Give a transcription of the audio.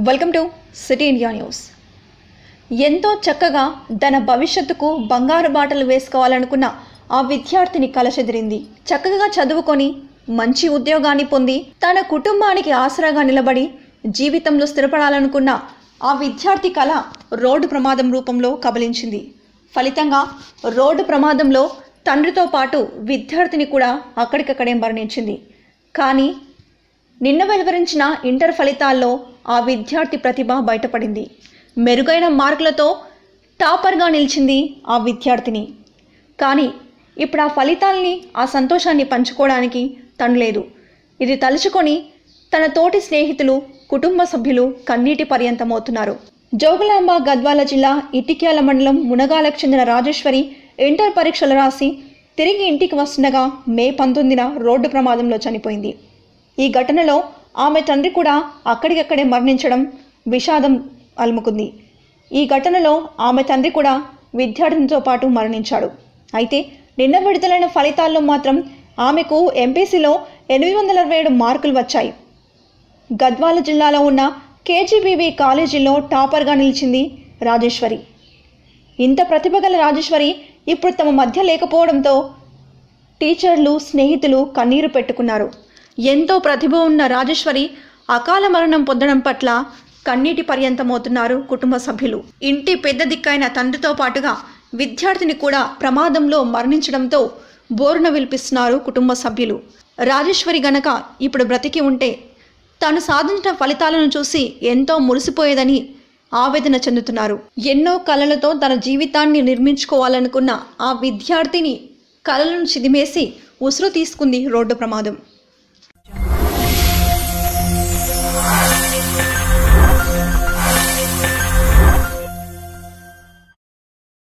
welcome to city India news ఎంతో చక్కగా తన భవిష్యత్తుకు బంగారు బాటలు వేసుకోవాలనుకున్న ఆ విద్యార్థిని కల చెదిరింది చక్కగా చదువుకొని మంచి ఉద్యోగాన్ని పొంది తన కుటుంబానికి ఆసరాగా నిలబడి జీవితంలో స్థిరపడాలనుకున్న ఆ విద్యార్థి కళ రోడ్డు ప్రమాదం రూపంలో కబలించింది ఫలితంగా రోడ్డు ప్రమాదంలో తండ్రితో పాటు విద్యార్థిని కూడా అక్కడికక్కడే మరణించింది కానీ నిన్న వెలువరించిన ఇంటర్ ఫలితాల్లో ఆ విద్యార్థి ప్రతిభ బయటపడింది మెరుగైన మార్కులతో టాపర్గా నిలిచింది ఆ విద్యార్థిని కానీ ఇప్పుడు ఆ ఫలితాల్ని ఆ సంతోషాన్ని పంచుకోవడానికి తను లేదు ఇది తలుచుకొని తన తోటి స్నేహితులు కుటుంబ సభ్యులు కన్నీటి పర్యంతమవుతున్నారు జోగులాంబ గద్వాల జిల్లా ఇటిక్యాల మండలం మునగాలకు చెందిన రాజేశ్వరి ఇంటర్ పరీక్షలు రాసి తిరిగి ఇంటికి వస్తుండగా మే పంతొమ్మిదిన రోడ్డు ప్రమాదంలో చనిపోయింది ఈ ఘటనలో ఆమె తండ్రి కూడా అక్కడికక్కడే మరణించడం విషాదం అలుముకుంది ఈ ఘటనలో ఆమె తండ్రి కూడా విద్యార్థినితో పాటు మరణించాడు అయితే నిన్న విడుదలైన ఫలితాల్లో మాత్రం ఆమెకు ఎంపీసీలో ఎనిమిది వందల అరవై ఏడు మార్కులు వచ్చాయి గద్వాల జిల్లాలో ఉన్న కేజీబీవీ కాలేజీలో టాపర్గా నిలిచింది రాజేశ్వరి ఇంత ప్రతిభ గల రాజేశ్వరి ఇప్పుడు తమ మధ్య లేకపోవడంతో టీచర్లు స్నేహితులు కన్నీరు పెట్టుకున్నారు ఎంతో ప్రతిభ ఉన్న రాజేశ్వరి అకాల మరణం పొందడం పట్ల కన్నీటి పర్యంతమవుతున్నారు కుటుంబ సభ్యులు ఇంటి పెద్ద దిక్కైన తండ్రితో పాటుగా విద్యార్థిని కూడా ప్రమాదంలో మరణించడంతో బోరున విలిపిస్తున్నారు కుటుంబ సభ్యులు రాజేశ్వరి గనక ఇప్పుడు బ్రతికి ఉంటే తాను సాధించిన ఫలితాలను చూసి ఎంతో మురిసిపోయేదని ఆవేదన చెందుతున్నారు ఎన్నో కళలతో తన జీవితాన్ని నిర్మించుకోవాలనుకున్న ఆ విద్యార్థిని కళలను చిదిమేసి ఉసురు తీసుకుంది రోడ్డు ప్రమాదం